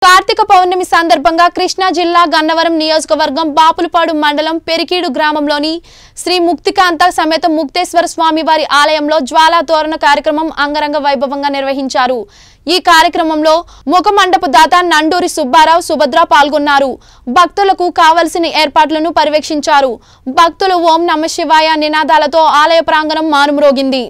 కార్తీక పౌర్ణమి సందర్భంగా కృష్ణా జిల్లా గన్నవరం నియోజకవర్గం బాపులపాడు మండలం పెరికీడు గ్రామంలోని శ్రీ ముక్తికాంత సమేత ముక్తేశ్వర స్వామి వారి ఆలయంలో జ్వాలా తోరణ కార్యక్రమం అంగరంగ వైభవంగా నిర్వహించారు ఈ కార్యక్రమంలో ముఖమండపు దాత నండూరి సుబ్బారావు సుభద్ర పాల్గొన్నారు భక్తులకు కావలసిన ఏర్పాట్లను పర్యవేక్షించారు భక్తులు ఓం నమ శివాయ నినాదాలతో ఆలయ ప్రాంగణం మారుమ్రోగింది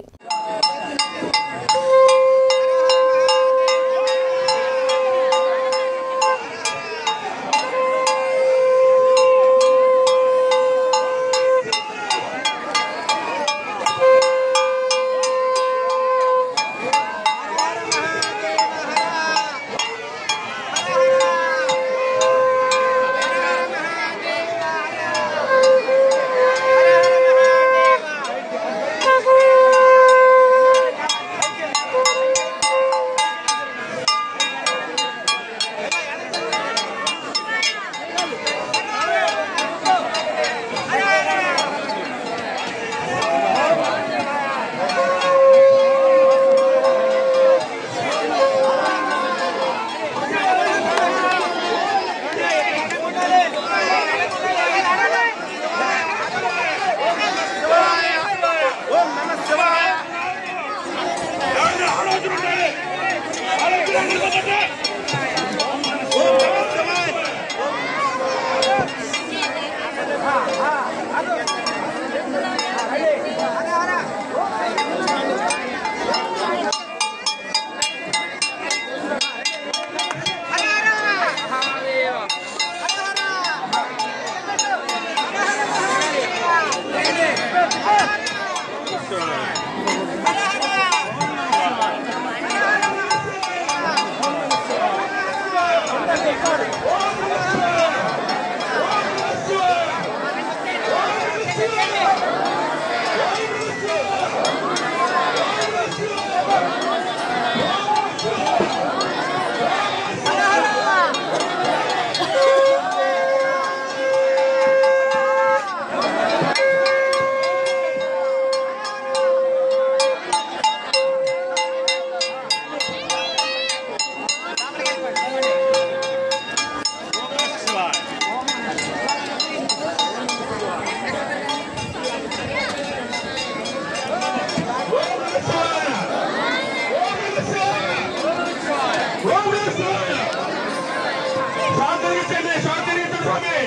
సహకరించండి సహకరించండి స్వామి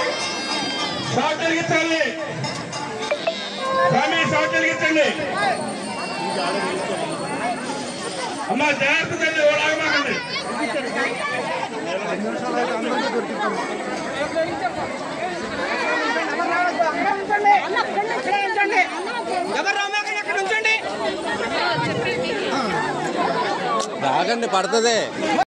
సహకరించాలి స్వామి సహకరించండి అమ్మా జాగ్రత్త తల్లి ఓడాగమాకండి ఎవరు రామాకని అక్కడ ఉంచండి రాగండి పడుతుంది